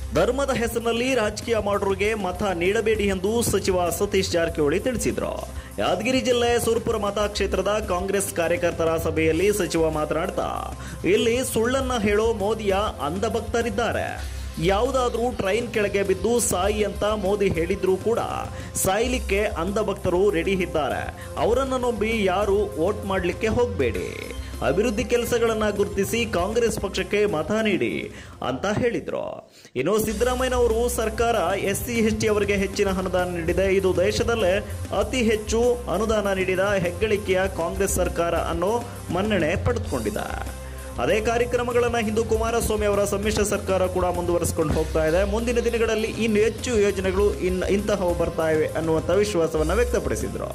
ಧರ್ಮದ ಹೆಸರಿನಲ್ಲಿ ರಾಜಕೀಯ ಮಾಡೋರಿಗೆ ಮತ ನೀಡಬೇಡಿ ಎಂದು ಸಚಿವ ಸತೀಶ್ ಜಾರಕಿಹೊಳಿ ತಿಳಿಸಿದ್ರು ಯಾದಗಿರಿ ಜಿಲ್ಲೆ ಸುರಪುರ ಮತಕ್ಷೇತ್ರದ ಕಾಂಗ್ರೆಸ್ ಕಾರ್ಯಕರ್ತರ ಸಭೆಯಲ್ಲಿ ಸಚಿವ ಮಾತನಾಡ್ತಾ ಇಲ್ಲಿ ಸುಳ್ಳನ್ನ ಹೇಳೋ ಮೋದಿಯ ಅಂಧಭಕ್ತರಿದ್ದಾರೆ ಯಾವುದಾದ್ರೂ ಟ್ರೈನ್ ಕೆಳಗೆ ಬಿದ್ದು ಸಾಯಿ ಅಂತ ಮೋದಿ ಹೇಳಿದ್ರು ಕೂಡ ಸಾಯ್ಲಿಕ್ಕೆ ಅಂಧಭಕ್ತರು ರೆಡಿ ಇದ್ದಾರೆ ಅವರನ್ನು ನಂಬಿ ಯಾರು ವೋಟ್ ಮಾಡಲಿಕ್ಕೆ ಹೋಗಬೇಡಿ ಅಭಿವೃದ್ಧಿ ಕೆಲಸಗಳನ್ನ ಗುರುತಿಸಿ ಕಾಂಗ್ರೆಸ್ ಪಕ್ಷಕ್ಕೆ ಮತ ನೀಡಿ ಅಂತ ಹೇಳಿದ್ರು ಇನ್ನು ಸಿದ್ದರಾಮಯ್ಯನವರು ಸರ್ಕಾರ ಎಸ್ ಸಿ ಎಸ್ ಟಿ ಅವರಿಗೆ ಹೆಚ್ಚಿನ ಅನುದಾನ ನೀಡಿದೆ ಇದು ದೇಶದಲ್ಲೇ ಅತಿ ಹೆಚ್ಚು ಅನುದಾನ ನೀಡಿದ ಹೆಗ್ಗಳಿಕೆಯ ಕಾಂಗ್ರೆಸ್ ಸರ್ಕಾರ ಅನ್ನೋ ಮನ್ನಣೆ ಪಡೆದುಕೊಂಡಿದೆ ಅದೇ ಕಾರ್ಯಕ್ರಮಗಳನ್ನು ಹಿಂದೂ ಕುಮಾರಸ್ವಾಮಿ ಅವರ ಸಮ್ಮಿಶ್ರ ಸರ್ಕಾರ ಕೂಡ ಮುಂದುವರಿಸಿಕೊಂಡು ಹೋಗ್ತಾ ಇದೆ ಮುಂದಿನ ದಿನಗಳಲ್ಲಿ ಇನ್ನು ಹೆಚ್ಚು ಯೋಜನೆಗಳು ಇನ್ ಇಂತಹವು ಬರ್ತಾ ಇವೆ ಅನ್ನುವಂಥ ವಿಶ್ವಾಸವನ್ನು ವ್ಯಕ್ತಪಡಿಸಿದ್ರು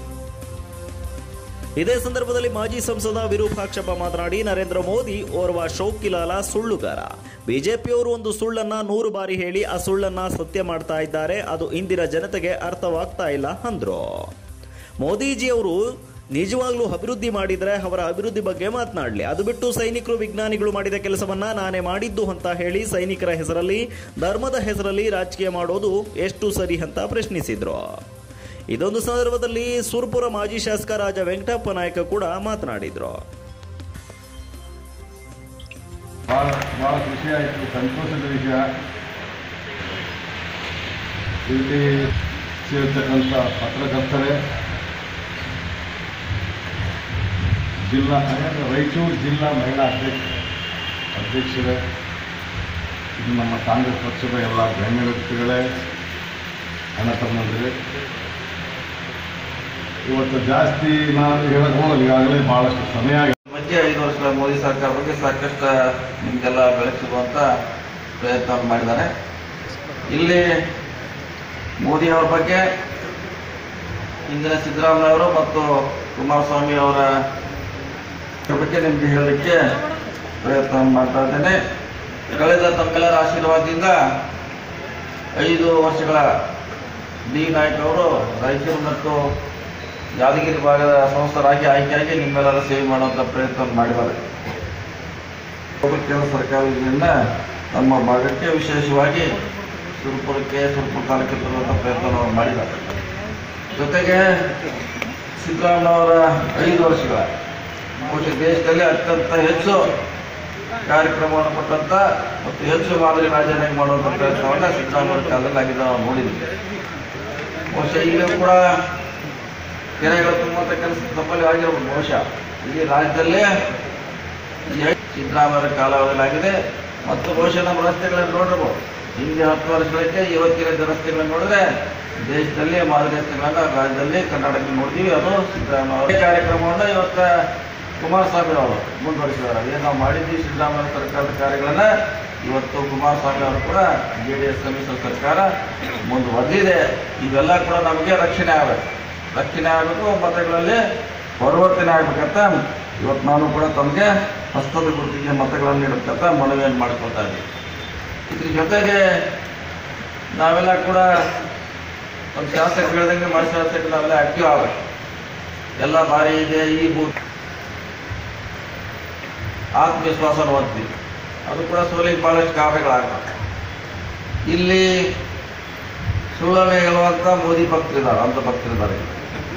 ಇದೇ ಸಂದರ್ಭದಲ್ಲಿ ಮಾಜಿ ಸಂಸದ ವಿರೂಪಾಕ್ಷಪ್ಪ ಮಾತನಾಡಿ ನರೇಂದ್ರ ಮೋದಿ ಓರ್ವ ಶೋಕಿಲಾಲ ಸುಳ್ಳುಗಾರ ಬಿಜೆಪಿಯವರು ಒಂದು ಸುಳ್ಳನ್ನ ನೂರು ಬಾರಿ ಹೇಳಿ ಆ ಸುಳ್ಳನ್ನ ಸತ್ಯ ಮಾಡ್ತಾ ಇದ್ದಾರೆ ಅದು ಇಂದಿನ ಜನತೆಗೆ ಅರ್ಥವಾಗ್ತಾ ಇಲ್ಲ ಅಂದ್ರು ಮೋದಿಜಿಯವರು ನಿಜವಾಗ್ಲೂ ಅಭಿವೃದ್ಧಿ ಮಾಡಿದ್ರೆ ಅವರ ಅಭಿವೃದ್ಧಿ ಬಗ್ಗೆ ಮಾತನಾಡಲಿ ಅದು ಬಿಟ್ಟು ಸೈನಿಕರು ವಿಜ್ಞಾನಿಗಳು ಮಾಡಿದ ಕೆಲಸವನ್ನ ನಾನೇ ಮಾಡಿದ್ದು ಅಂತ ಹೇಳಿ ಸೈನಿಕರ ಹೆಸರಲ್ಲಿ ಧರ್ಮದ ಹೆಸರಲ್ಲಿ ರಾಜಕೀಯ ಮಾಡೋದು ಎಷ್ಟು ಸರಿ ಅಂತ ಪ್ರಶ್ನಿಸಿದ್ರು ಇದೊಂದು ಸಂದರ್ಭದಲ್ಲಿ ಸುರ್ಪುರ ಮಾಜಿ ಶಾಸಕ ರಾಜ ವೆಂಕಟಪ್ಪ ನಾಯಕ ಕೂಡ ಮಾತನಾಡಿದ್ರು ಭಾಳ ಭಾಳ ಖುಷಿ ಆಯಿತು ಸಂತೋಷದ ವಿಷಯ ಇಲ್ಲಿ ಸೇರ್ತಕ್ಕಂಥ ಪತ್ರಕರ್ತರೇ ಜಿಲ್ಲಾ ರಾಯಚೂರು ಜಿಲ್ಲಾ ಮಹಿಳಾ ಅಧ್ಯಕ್ಷ ಅಧ್ಯಕ್ಷರೇ ಇದು ನಮ್ಮ ಕಾಂಗ್ರೆಸ್ ಪಕ್ಷದ ಎಲ್ಲ ಗಣ್ಯ ವ್ಯಕ್ತಿಗಳೇ ಅಣ್ಣ ತಮ್ಮಂದಿರೇ ಇವತ್ತು ಜಾಸ್ತಿ ನಾನು ಹೇಳಕ್ಕೆ ಹೋಗಲ್ಲ ಈಗಾಗಲೇ ಭಾಳಷ್ಟು ಸಮಯ ಆಗಿದೆ ಮಧ್ಯೆ ಐದು ವರ್ಷಗಳ ಮೋದಿ ಸರ್ಕಾರ ಬಗ್ಗೆ ಸಾಕಷ್ಟು ನಿಮಗೆಲ್ಲ ಬೆಳಕಿಸುವಂಥ ಪ್ರಯತ್ನ ಮಾಡಿದ್ದಾರೆ ಇಲ್ಲಿ ಮೋದಿ ಅವರ ಬಗ್ಗೆ ಇಂದಿನ ಸಿದ್ದರಾಮಯ್ಯವರು ಮತ್ತು ಕುಮಾರಸ್ವಾಮಿ ಅವರ ಬಗ್ಗೆ ನಿಮಗೆ ಹೇಳಲಿಕ್ಕೆ ಪ್ರಯತ್ನ ಮಾಡ್ತಾ ಇದ್ದೇನೆ ಕಳೆದ ತಮ್ಮೆಲ್ಲರ ಆಶೀರ್ವಾದದಿಂದ ಐದು ವರ್ಷಗಳ ಡಿ ನಾಯಕ್ ಅವರು ರಾಯಚೂರು ಮತ್ತು ಯಾದಗಿರಿ ಭಾಗದ ಸಂಸ್ಥರಾಗಿ ಆಯ್ಕೆಯಾಗಿ ನಿಮ್ಮೆಲ್ಲರ ಸೇವೆ ಮಾಡುವಂಥ ಪ್ರಯತ್ನ ಮಾಡಿದ್ದಾರೆ ಕೇಂದ್ರ ಸರ್ಕಾರದಿಂದ ನಮ್ಮ ಭಾಗಕ್ಕೆ ವಿಶೇಷವಾಗಿ ಸುರಪುರಕ್ಕೆ ಸುರಪುರ ತಾಲೂಕಿಗೆ ತರುವಂಥ ಪ್ರಯತ್ನವನ್ನು ಮಾಡಿದ್ದಾರೆ ಜೊತೆಗೆ ಸಿದ್ದರಾಮಯ್ಯವರ ಐದು ವರ್ಷಗಳ ಬಹುಶಃ ದೇಶದಲ್ಲಿ ಅತ್ಯಂತ ಹೆಚ್ಚು ಕಾರ್ಯಕ್ರಮವನ್ನು ಕೊಟ್ಟಂತ ಮತ್ತು ಹೆಚ್ಚು ಮಾದರಿ ರಾಜನಾಗಿ ಮಾಡುವಂಥ ಪ್ರಯತ್ನವನ್ನು ಸಿದ್ದರಾಮಯ್ಯ ಕಾಲದಲ್ಲಿ ಆಗಿದೆ ನಾವು ನೋಡಿದ್ದೀವಿ ಬಹುಶಃ ಇಲ್ಲೂ ಕೂಡ ಕೆರೆಗಳು ತುಂಬುವಂಥ ಕೆಲಸ ತಮ್ಮಲ್ಲಿ ಆಗಿರ್ಬೋದು ಬಹುಶಃ ಇಡೀ ರಾಜ್ಯದಲ್ಲೇ ಈ ಸಿದ್ದರಾಮಯ್ಯ ಕಾಲಾವಧಿಯಾಗಿದೆ ಮತ್ತು ಬಹುಶಃ ನಮ್ಮ ರಸ್ತೆಗಳನ್ನು ನೋಡಿರ್ಬೋದು ಹಿಂದೆ ಹತ್ತು ವರ್ಷಗಳಿಗೆ ಇವತ್ತಿನ ರಸ್ತೆಗಳನ್ನು ನೋಡಿದ್ರೆ ದೇಶದಲ್ಲಿ ಮಾದರಿ ರಸ್ತೆಗಳನ್ನ ರಾಜ್ಯದಲ್ಲಿ ಕರ್ನಾಟಕದಲ್ಲಿ ನೋಡ್ತೀವಿ ಅದು ಸಿದ್ದರಾಮಯ್ಯ ಅವರ ಕಾರ್ಯಕ್ರಮವನ್ನು ಇವತ್ತು ಕುಮಾರಸ್ವಾಮಿ ಅವರು ಮುಂದುವರಿಸಿದ್ದಾರೆ ಏನು ನಾವು ಮಾಡಿದ್ವಿ ಸಿದ್ದರಾಮಯ್ಯ ಸರ್ಕಾರದ ಕಾರ್ಯಗಳನ್ನ ಇವತ್ತು ಕುಮಾರಸ್ವಾಮಿ ಅವರು ಕೂಡ ಜೆ ಡಿ ಎಸ್ ಸಮ್ಮಿಶ್ರ ಸರ್ಕಾರ ಮುಂದುವರೆದಿದೆ ಇವೆಲ್ಲ ಕೂಡ ನಮಗೆ ರಕ್ಷಣೆ ಆಗಬೇಕು ರಕ್ಷಣೆ ಆಗಬೇಕು ಮತಗಳಲ್ಲಿ ಪರಿವರ್ತನೆ ಆಗ್ಬೇಕಂತ ಇವತ್ತು ನಾನು ಕೂಡ ತಮಗೆ ಹಸ್ತದ ಗುರುತಿಗೆ ಮತಗಳನ್ನು ನೀಡಬೇಕಂತ ಮನವಿಯನ್ನು ಮಾಡ್ಕೊಳ್ತಾ ಇದ್ದೀನಿ ಇದ್ರ ಜೊತೆಗೆ ನಾವೆಲ್ಲ ಕೂಡ ನಮ್ಮ ಶಾಸಕರು ಹೇಳ್ದಂಗೆ ಮಾಡಿ ಶಾಸಕರು ನಾವೆಲ್ಲ ಆಕ್ಟಿವ್ ಆಗಬೇಕು ಎಲ್ಲ ಬಾರಿ ಇದೆ ಈ ಬೂತ್ ಆತ್ಮವಿಶ್ವಾಸವನ್ನು ಹೊಂದ್ತೀವಿ ಅದು ಕೂಡ ಸೋಲಿಗೆ ಭಾಳಷ್ಟು ಕಾರಣಗಳಾಗ್ತವೆ ಇಲ್ಲಿ ಸುಳ್ಳನ್ನು ಹೇಳುವಂಥ ಮೋದಿ ಭಕ್ತರಿದ್ದಾರೆ ಅಂತ ಭಕ್ತರಿದ್ದಾರೆ ಇಲ್ಲಿ.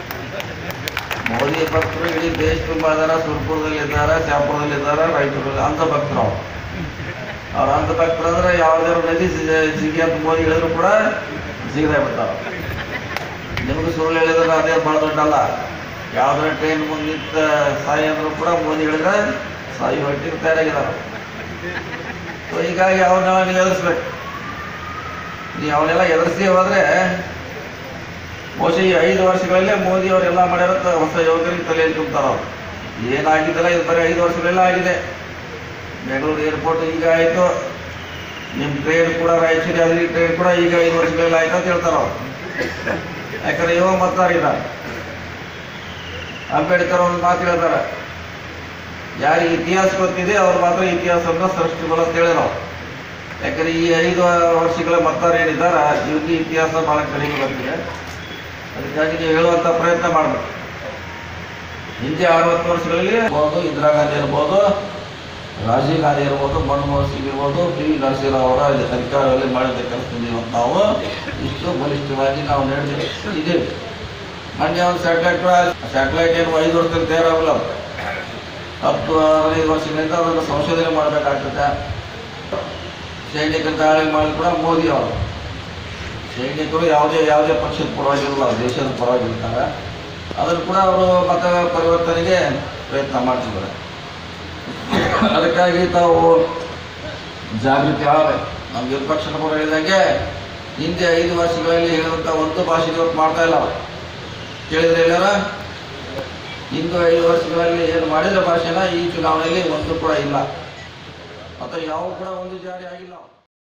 ಮೋದಿ ಭಕ್ತರು ಇಡೀ ದೇಶ ತುಂಬ ಇದ್ದಾರೆ ಸುರ್ಪುರದಲ್ಲಿದ್ದಾರೆ ಶಾಪುರದಲ್ಲಿದ್ದಾರೆ ರಾಯಚೂರಲ್ಲಿ ಅಂಧ ಭಕ್ತರು ಅವ್ರು ಅವ್ರ ಅಂಧ ಭಕ್ತರು ಅಂದ್ರೆ ಯಾವ್ದಾದ್ರು ನದಿ ಸಿ- ಸಿಗಿ ಅಂತ ಮೋದಿ ಹೇಳಿದ್ರು ಕೂಡ ಸಿಗದೆ ಬಿಡ್ತಾರ ನಿಮಗೆ ಸುಳ್ಳು ಹೇಳಿದ್ರೆ ಅದೇ ಭಾಳ ದೊಡ್ಡಲ್ಲ ಯಾವ್ದಾರ ಟ್ರೈನ್ ಮುಂದೆ ನಿಂತ ಸಾಯಿ ಅಂದ್ರು ಕೂಡ ಮೋದಿ ಹೇಳಿದ್ರೆ ಸಾಯಿ ಹೊಟ್ಟಿಗೆ ತಯಾರಾಗಿದ್ದಾರೆ ಸೊ ಹೀಗಾಗಿ ಅವ್ರನ್ನೆಲ್ಲ ನೀವು ಎದುರಿಸ್ಬೇಕು ನೀವು ಅವನ್ನೆಲ್ಲ ಎದುರಿಸಿ ಹೋದ್ರೆ ಬಹುಶಃ ಈ ಐದು ವರ್ಷಗಳಲ್ಲೇ ಮೋದಿ ಅವರೆಲ್ಲ ಮಾಡಿರೋಂಥ ಹೊಸ ಯೋಜನೆ ತಲೆಯಲ್ಲಿ ತುಂಬ್ತಾರ ಅವ್ರು ಏನಾಗಿದ್ದಲ್ಲ ಇದು ಬರೀ ಐದು ವರ್ಷಗಳೆಲ್ಲ ಆಗಿದೆ ಬೆಂಗಳೂರು ಏರ್ಪೋರ್ಟ್ ಈಗ ಆಯಿತು ನಿಮ್ಮ ಟ್ರೈನ್ ಕೂಡ ರಾಯಚೂರು ಯಾದಗಿರಿ ಟ್ರೈನ್ ಕೂಡ ಈಗ ಐದು ವರ್ಷಗಳೆಲ್ಲ ಆಯ್ತು ಅಂತ ಹೇಳ್ತಾರೆ ಅವ್ರು ಯಾಕಂದ್ರೆ ಯುವ ಮತದಾರಿದ್ದಾರೆ ಅಂಬೇಡ್ಕರ್ ಒಂದು ಮಾತು ಹೇಳ್ತಾರೆ ಯಾರಿಗೆ ಇತಿಹಾಸ ಗೊತ್ತಿದೆ ಅವ್ರು ಮಾತ್ರ ಇತಿಹಾಸವನ್ನು ಸೃಷ್ಟಿಗಳು ಅಂತ ಹೇಳಿದ್ರು ಅವ್ರು. ಯಾಕಂದ್ರೆ ಈ ಐದು ವರ್ಷಗಳ ಮತದಾರ ಏನಿದ್ದಾರೆ ಇವ್ರಿಗೆ ಇತಿಹಾಸ ಭಾಳ ಕಡಿಮೆ ಗೊತ್ತಿದೆ ಅದಕ್ಕಾಗಿ ನೀವು ಹೇಳುವಂಥ ಪ್ರಯತ್ನ ಮಾಡಬೇಕು ಹಿಂದೆ ಅರವತ್ತು ವರ್ಷಗಳಲ್ಲಿ ಇರ್ಬೋದು ಇಂದಿರಾ ಗಾಂಧಿ ಇರ್ಬೋದು ರಾಜೀವ್ ಗಾಂಧಿ ಇರ್ಬೋದು ಮನಮೋಹನ್ ಸಿಂಗ್ ಇರ್ಬೋದು ಪಿ ವಿ ನರಸಿಂಹರಾವ್ ಅವರ ಅಧಿಕಾರದಲ್ಲಿ ಮಾಡಿದ ಕೆಲಸದಲ್ಲಿ ಇವತ್ತು ನಾವು ಇಷ್ಟು ಬಲಿಷ್ಠವಾಗಿ ನಾವು ನಡೆದು ಇದ್ದೇವೆ ಮೊನ್ನೆ ಒಂದು ಸ್ಯಾಟಲೈಟ್ ಸ್ಯಾಟಲೈಟ್ ಏನು ಐದು ವರ್ಷದಲ್ಲಿ ತಯಾರಾಗಲ್ಲ ಹತ್ತು ಹದಿನೈದು ವರ್ಷಗಳಿಂದ ಅದನ್ನು ಸಂಶೋಧನೆ ಮಾಡಬೇಕಾಗ್ತದೆ ಸೈನಿಕರ ದಾಳಿ ಮಾಡಿ ಕೂಡ ಮೋದಿ ಅವರು ಸೈನಿಕರು ಯಾವುದೇ ಯಾವುದೇ ಪಕ್ಷದ ಪರವಾಗಿರಲ್ಲ ದೇಶದ ಪರವಾಗಿರ್ತಾರೆ ಅದನ್ನು ಕೂಡ ಅವರು ಮತ ಪರಿವರ್ತನೆಗೆ ಪ್ರಯತ್ನ ಮಾಡ್ತಿದ್ದಾರೆ ಅದಕ್ಕಾಗಿ ತಾವು ಜಾಗೃತಿ ಆಗಬೇಕು ನಮ್ಮ ವಿಪಕ್ಷ ಪರ ಹೇಳಿದಂಗೆ ಹಿಂದೆ ಐದು ವರ್ಷಗಳಲ್ಲಿ ಹೇಳಿದಂಥ ಒಂದು ಭಾಷೆ ಇವತ್ತು ಮಾಡ್ತಾ ಇಲ್ಲ ಅವರು ಕೇಳಿದ್ರೆ ಎಲ್ಲಾರ ಇಂದು ಐದು ವರ್ಷಗಳಲ್ಲಿ ಏನು ಮಾಡಿದ ಭಾಷೆನ ಈ ಚುನಾವಣೆಯಲ್ಲಿ ಒಂದು ಕೂಡ ಇಲ್ಲ ಅಥವಾ ಯಾವ ಕೂಡ ಒಂದು ಜಾರಿ ಆಗಿಲ್ಲ